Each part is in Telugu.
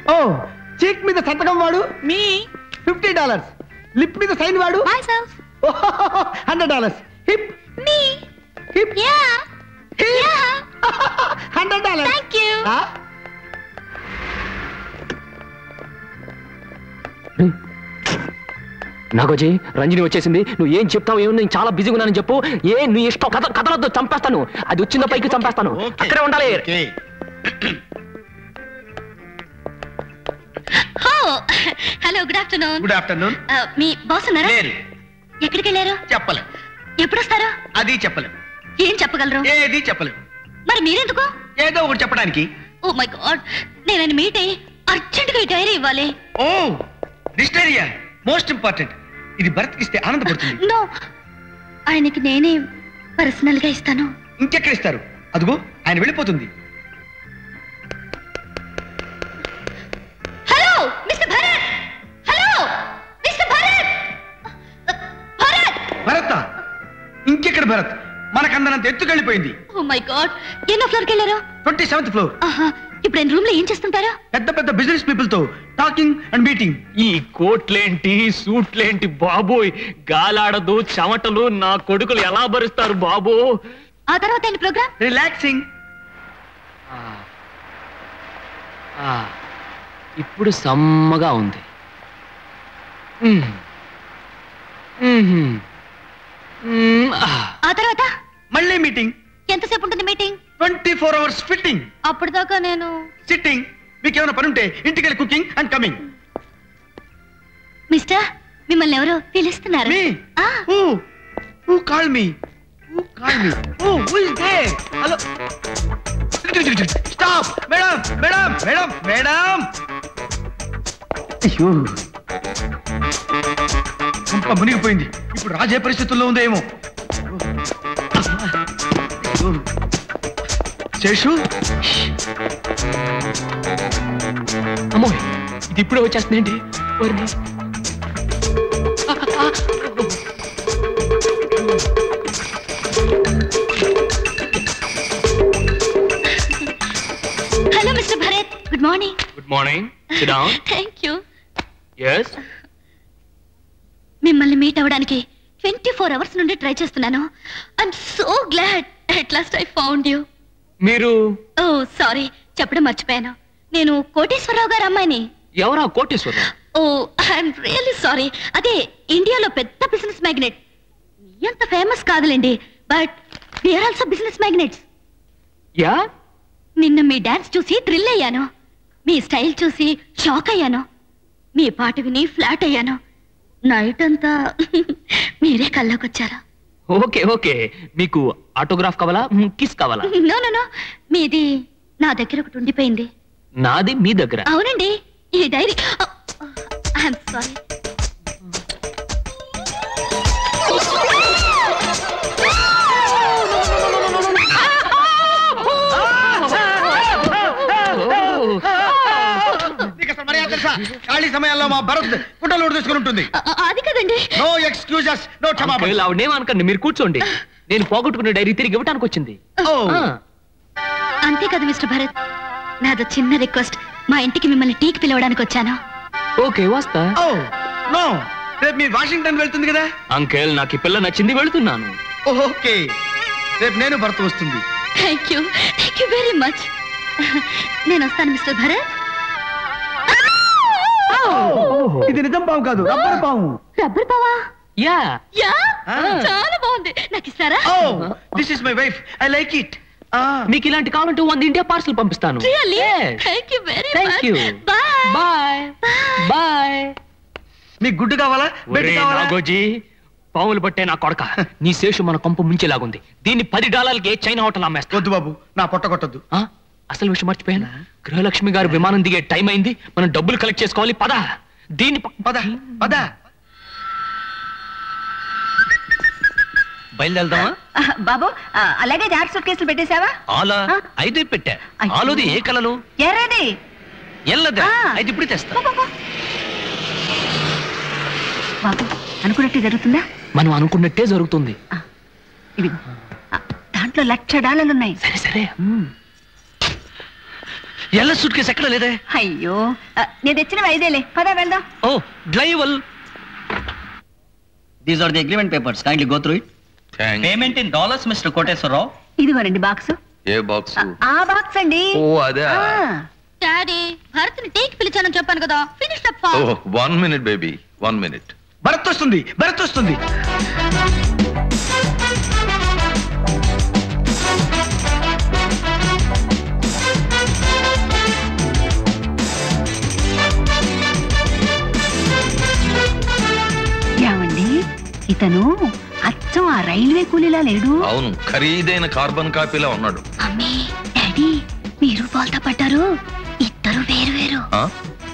ఓ చీక్ మీద సంతకం వాడు మీ ఫిఫ్టీ డాలర్స్ లిప్ మీద సైన్ వాడు myself hundred dollars hip me hip ya hundred dollars thank you Nagoji Ranjani వచ్చేసింది నువ్వు ఏం చెప్తావు ఏమో నేను చాలా బిజీగా ఉన్నానని చెప్పు ఏ నీ ఇష్టం కథ కథలతో చంపేస్తాను అది వచ్చిందో పైకి చంపేస్తాను అక్కడే ఉండాలి hello good afternoon good afternoon మీ బాస్ ఉన్నారా లేరు ఎక్కడికి వెళ్ళారు చెప్పలేం ఎప్పుడు వస్తారా అది చెప్పలేం ఏం చెప్పగలరు ఏది చెప్పలేం మరి మీరెందుకు ఏదో ఒకటి చెప్పడానికి ఓ మై గాడ్ నేను ఆయన మీట్ అయ్యి అర్జెంట్ గా ఈ డైరీ ఇవ్వాలి ఓ డిస్టేరియా మోస్ట్ ఇంపార్టెంట్ ఇది భరత్కి ఇస్తే ఆనందపడుతుంది నో ఆయనకి నేనే పర్సనల్ గా ఇస్తాను ఇంకెక్కడ ఇస్తారు అదిగో ఆయన వెళ్ళిపోతుంది hello mister Bharat hello mister Bharat Bharat Bharat ఇంకెక్కడ భరత్ మనకందనంత ఎత్తుకెళ్ళిపోయింది ఓ మై గాడ్ ఎన్నో ఫ్లోర్ కి వెళ్ళారు ట్వంటీ సెవెంత్ ఫ్లోర్ ఆహా ఇప్పుడు ఆయన రూమ్ లో ఏం చేస్తుంటారు పెద్ద పెద్ద బిజినెస్ పీపుల్ తో టాకింగ్ అండ్ మీటింగ్ ఈ కోట్లేంటి సూట్లేంటి బాబోయ్ గాలాడదు చెమటలు నా కొడుకులు ఎలా భరిస్తారు బాబు ఆ తర్వాత ఆయన ప్రోగ్రామ్ రిలాక్సింగ్ ఇప్పుడు సమ్మగా ఉంది మ్మ్. మ్మ్. మ్మ్. ఆ. ఆ తర్వాత మళ్ళీ మీటింగ్ ఎంతసేపు ఉంటుంది meeting twenty four hours fitting అప్పటిదాకా నేను సిట్టింగ్ మీకు ఏమైనా పని ఉంటే ఇంటికి వెళ్ళి కుకింగ్ అండ్ కమింగ్ మిస్టర్ మిమ్మల్ని ఎవరో పిలుస్తున్నారు మీ ఆ, who who call me who call me who who is there hello stop madam madam madam madam అయ్యో కుంప మునిగిపోయింది ఇప్పుడు రాజే పరిస్థితుల్లో ఉందో ఏమో అయ్యో. శేషు అమ్మోయ్ ఇది ఇప్పుడే వచ్చేస్తుందేంటి ఓర్ని. Hello mister Bharat good morning good morning sit down thank you yes మిమ్మల్ని మీట్ అవ్వడానికి ట్వంటీ ఫోర్ అవర్స్ నుండి ట్రై చేస్తున్నాను I'm so glad at last I found you మీరు ఓ సారీ చెప్పడం మర్చిపోయాను నేను కోటేశ్వరరావు గారు అమ్మాయిని ఎవరా Koteswararao oh I'm really sorry అదే ఇండియాలో పెద్ద బిజినెస్ మ్యాగ్నెట్ మీ అంత ఫేమస్ కాదులేండి but we're also business magnates ya నిన్న మీ డాన్స్ చూసి థ్రిల్ అయ్యాను మీ స్టైల్ చూసి షాక్ అయ్యాను మీ పాట విని ఫ్లాట్ అయ్యాను నైట్ అంతా మీరే కల్లోకొచ్చారు ఓకే ఓకే మీకు ఆటోగ్రాఫ్ కావాలా కిస్ కావాలా నో నో నో మీది నా దగ్గర ఒకటి ఉండిపోయింది నాది మీ దగ్గర అవునండి ఈ డైరీ ఐఎమ్ సారీ నీకు అసలు మర్యాద తెలుసా ఖాళీ సమయాల్లో మా భరత్ గుడ్డలు తీసుకుని ఉంటుంది అది కదండి నో ఎక్స్క్యూజెస్ నో క్షమాపణ అంకుల్ ఆవిడేమనకండి మీరు కూర్చోండి నేను పోగొట్టుకున్న డైరీ తిరిగి ఇవ్వడానికి వచ్చింది ఓ ఆ, అంతే కదా మిస్టర్ భరత్ నాదో చిన్న రిక్వెస్ట్ మా ఇంటికి మిమ్మల్ని టీకి పిలవడానికి వచ్చాను ఓకే వస్తా ఓ నో రేపు మీ వాషింగ్టన్ వెళ్తుంది కదా అంకుల్ నాకు ఈ పిల్ల నచ్చింది వెళుతున్నాను ఓకే రేపు నేను భర్త వస్తుంది thank you thank you very much నేను వస్తాను మిస్టర్ భరత్ ఇది నిజం పాము కాదు రబ్బర్ పాము రబ్బర్ పావా యా యా Ah. చాలా బాగుంది నాకు ఇస్తారా oh this is my wife I like it మీకు ఇలాంటి కావాలంటే వంద ఇండియా పార్సల్ పంపిస్తాను really thank you very Thank much you. Bye bye bye మీకు గుడ్డు కావాలా బెడ్ కావాలా నాగోజీ పాములు పట్టే నా కొడక నీ శేషు మన కొంప ముంచేలాగుంది దీన్ని పది డాలర్లకి చైనా హోటల్ అమ్మేస్తా వద్దు బాబు నా పొట్ట కొట్టద్దు ఆ? అసలు విషయం మర్చిపోయాను గృహలక్ష్మి గారు విమానం దిగే టైం అయింది మనం డబ్బులు కలెక్ట్ చేసుకోవాలి పద దీన్ని ప- పద పద బయలుదేరదామా బాబు ఆ, అలాగే జాగ్రత్త సూట్ కేసులు పెట్టేశావా ఆలా ఆ? అయితే పెట్టా అయ్యో. ఆలోది ఏ కలలు ఎర్రది ఎల్లదా ఆ. అయితే ఇప్పుడు తెస్తా పో, పో, పో. బాబు అనుకున్నట్టు జరుగుతుందా మనం అనుకున్నట్టే జరుగుతుంది ఇది ఆ, దాంట్లో లక్ష డాలర్లు ఉన్నాయి సరే సరే మ్మ్. ఎల్ల సూట్ కేసు ఎక్కడ లేదే అయ్యో ఆ, నేను తెచ్చినవి ఐదేలే పదా వెళ్దాం oh driver These are the agreement papers. Kindly go through it. Thank Payment in dollars, Mr. Koteswarrao. ఇదిగోనండి బాక్స్ ఏ బాక్స్ ఆ బాక్స్ అండి ఓ అదే ఆ, డాడీ భరత్ని టీకి పిలిచానని చెప్పాను కదా finish up oh one minute baby one minute Bharat వస్తుంది భరత్ వస్తుంది ఏమండి ఇతను అచ్చం ఆ రైల్వే కూలీలా లేడు అవును ఖరీదైన కార్బన్ కాపీలా ఉన్నాడు మమ్మీ డాడీ మీరు బోల్తా పడ్డారు ఇద్దరు వేరు వేరు ఆ?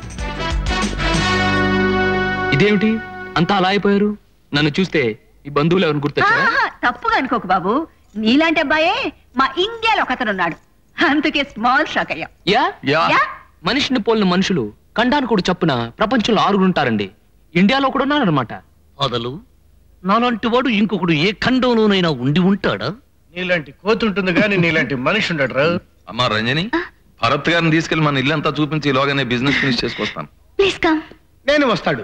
ఇదేమిటి అంతా అలా అయిపోయారు నన్ను చూస్తే ఈ బంధువులు ఎవరిని గుర్తొచ్చారా ఆహా, తప్పుగా అనుకోకు బాబు నీలాంటి అబ్బాయే మా ఇండియాలో ఒకతను ఉన్నాడు అందుకే స్మాల్ షాక్ అయ్యాం యా యా యా? మనిషిని పోలిన మనుషులు కండానికి కూడా చప్పున ప్రపంచంలో ఆరుగురు ఉంటారండి ఇండియాలో కూడా ఉన్నారనమాట అదలు నాలాంటి వాడు ఇంకొకడు ఏ ఖండంలోనైనా ఉండి ఉంటాడా నీలాంటి కోతి ఉంటుంది కానీ నీలాంటి మనిషి ఉండడు రా అమ్మా రంజని భరత్ గారిని తీసుకెళ్లి మన ఇల్లంతా చూపించి ఇలాగనే బిజినెస్ ఫినిష్ చేసుకొస్తాను ప్లీజ్ కమ్ నేను వస్తాడు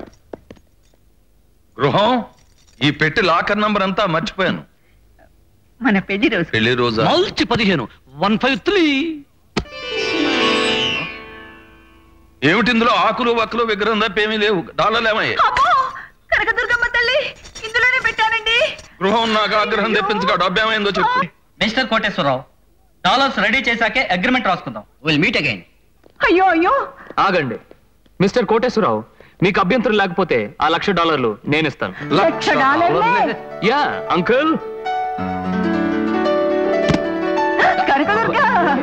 గృహం ఈ పెట్టి లాకర్ నంబర్ అంతా మర్చిపోయాను మన పెళ్లి రోజు పెళ్లి రోజా మార్చి పదిహేను వన్ ఫైవ్ త్రీ ఏమిటి ఇందులో ఆకులు వక్కులు విగ్రహం తప్ప ఏమీ లేవు డాలర్లు ఏమయ్యాయి అమ్మో కనకదుర్గమ్మ తల్లి ఇందులోనే పెట్టానండి గృహం నాకు ఆగ్రహం తెప్పించుకో డబ్బు ఏమైందో చెప్పు Mr. Koteswarao, dollars రెడీ చేశాకే అగ్రిమెంట్ రాసుకుందాం విల్ మీట్ అగైన్ అయ్యో అయ్యో ఆగండి మిస్టర్ కోటేశ్వరరావు మీకు అభ్యంతరం లేకపోతే ఆ లక్ష డాలర్లు నేను ఇస్తాను లక్ష డాలర్లే యా అంకుల్ కనకదుర్గ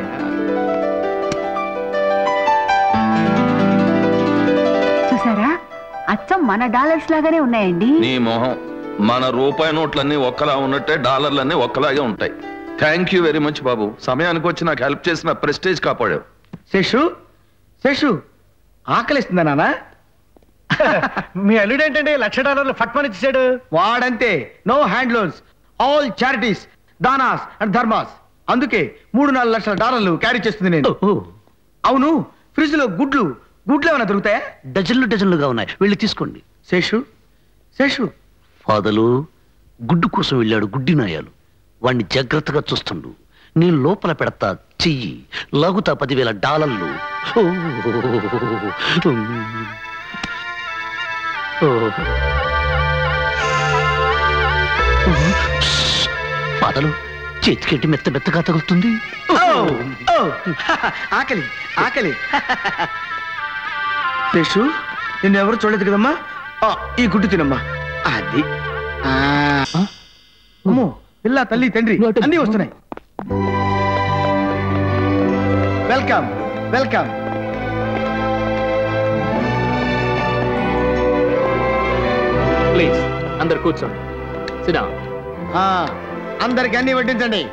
చూసారా అచ్చం మన డాలర్స్ లాగానే ఉన్నాయండి నీ మొహం మన రూపాయి నోట్లన్నీ ఒక్కలా ఉన్నట్టే డాలర్లన్నీ ఒక్కలాగే ఉంటాయి థ్యాంక్ యూ వెరీ మచ్ బాబు సమయానికి వచ్చి నాకు హెల్ప్ చేసిన ప్రెస్టేజ్ కాపాడావు శేషు శేషు ఆకలిస్తుందా నాన్న మీ అల్లుడు ఏంటంటే లక్ష డాలర్లు ఫట్మని ఇచ్చాడు వాడంతే no hand loans all charities దానాస్ అండ్ ధర్మాస్ అందుకే మూడు నాలుగు లక్షల డాలర్లు క్యారీ చేస్తుంది నేను అవును ఫ్రిడ్జ్ లో గుడ్లు గుడ్లు ఏమైనా దొరుకుతాయా డజన్లు డజన్లుగా ఉన్నాయి వెళ్ళి తీసుకోండి శేషు శేషు ఫాదలు గుడ్డు కోసం వెళ్ళాడు గుడ్డి నాయాలు వాణ్ణి జాగ్రత్తగా చూస్తుండు నేను లోపల పెడతా చెయ్యి లాగుతా పదివేల డాలర్లు ఓ, ఓ. ఫాదలు చేతికెట్టి మెత్త మెత్తగా తగులుతుంది ఓ, ఓ, ఆకలి ఆకలి శేషు నిన్ను ఎవరు చూడలేదు కదమ్మా ఆ, ఈ గుడ్డు తినమ్మా అది ఆ. అమ్మో పిల్ల తల్లి తండ్రి అన్నీ వస్తున్నాయి వెల్కమ్ వెల్కమ్ ప్లీజ్ అందరు కూర్చోండి సిడా ఆ, అందరికి అన్ని వడ్డించండి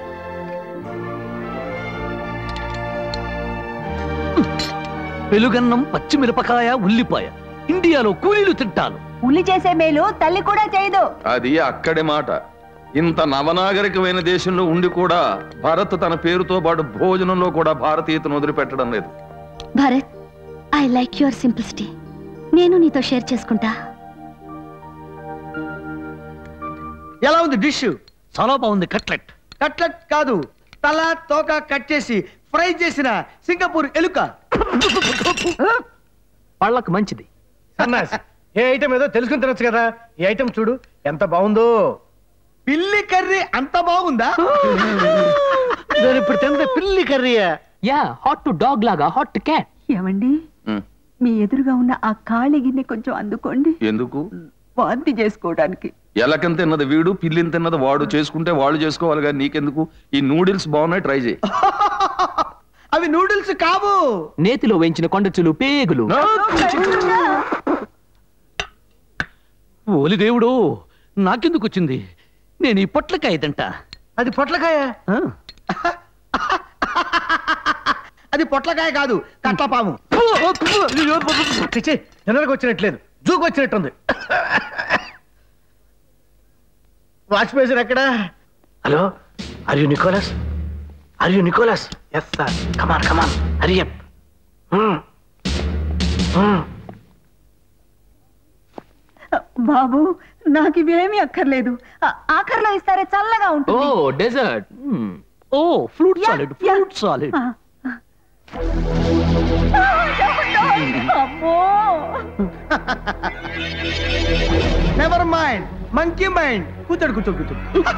పెలుగన్నం పచ్చిమిరపకాయ ఉల్లిపాయ ఇండియాలో కూలీలు తింటాను ఉల్లి చేసే మేలు తల్లి కూడా చేయదు అది అక్కడి మాట ఇంత నవనాగరికమైన దేశంలో ఉండి కూడా భారత్ తన పేరుతో పాటు భోజనంలో కూడా భారతీయతను వదిలిపెట్టడం లేదు Bharat I like your simplicity నేను నీతో షేర్ చేసుకుంటా ఎలా ఉంది డిష్ చాలా బాగుంది కట్లెట్ కట్లెట్ కాదు తల తోక కట్ చేసి ఫ్రై చేసిన సింగపూర్ ఎలుక వాళ్ళకి మంచిది సన్నాస్ ఏ ఐటమ్ ఏదో తెలుసుకుని తినొచ్చు కదా ఈ ఐటమ్ చూడు ఎంత బాగుందో పిల్లి కర్రీ అంత బాగుందా నేను ఇప్పుడు తిన్నది పిల్లి కర్రీయా యా హాట్ టు డాగ్ లాగా హాట్ టు క్యాట్ ఏమండి ఉమ్, మీ ఎదురుగా ఉన్న ఆ ఖాళీ గిన్నె కొంచెం అందుకోండి ఎందుకు వాంతి చేసుకోవడానికి ఎలకని తిన్నది వీడు పిల్లిని తిన్నది వాడు చేసుకుంటే వాళ్ళు చేసుకోవాలి కానీ నీకెందుకు ఈ నూడిల్స్ బాగున్నాయి ట్రై చేయి అవి నూడిల్స్ కావు నేతిలో వేయించిన కొండచులు పేగులు ఓలి దేవుడు నాకెందుకు వచ్చింది నేను ఈ పొట్లకాయ తింటా అది పొట్లకాయ ఆ? అది పొట్లకాయ కాదు కట్లపాము చిచి తినడానికి వచ్చినట్లేదు జూకు వచ్చినట్టుంది వాచ్ పేసర్ ఎక్కడ hello are you Nicholas are you Nicholas yes sir come on come on hurry up బాబు నాకు ఇవేమీ అక్కర్లేదు ఆ- ఆఖరిలో ఇస్తారే చల్లగా ఓ ఉంటుంది డెజర్ట్ ఓ ఫ్రూట్ యా, సాలిడ్ యా. ఫ్రూట్ సాలిడ్ ఆ, ఆ. అమ్మో నెవర్ మైండ్ మంకీ మైండ్ కూర్చోడు కూర్చో కూర్చో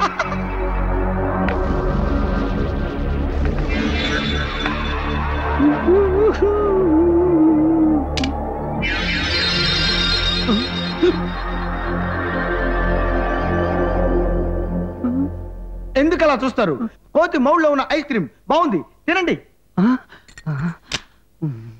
ఎందుకు అలా చూస్తారు కోతి మౌళ్ళో ఉన్న ఐస్ క్రీమ్ బాగుంది తినండి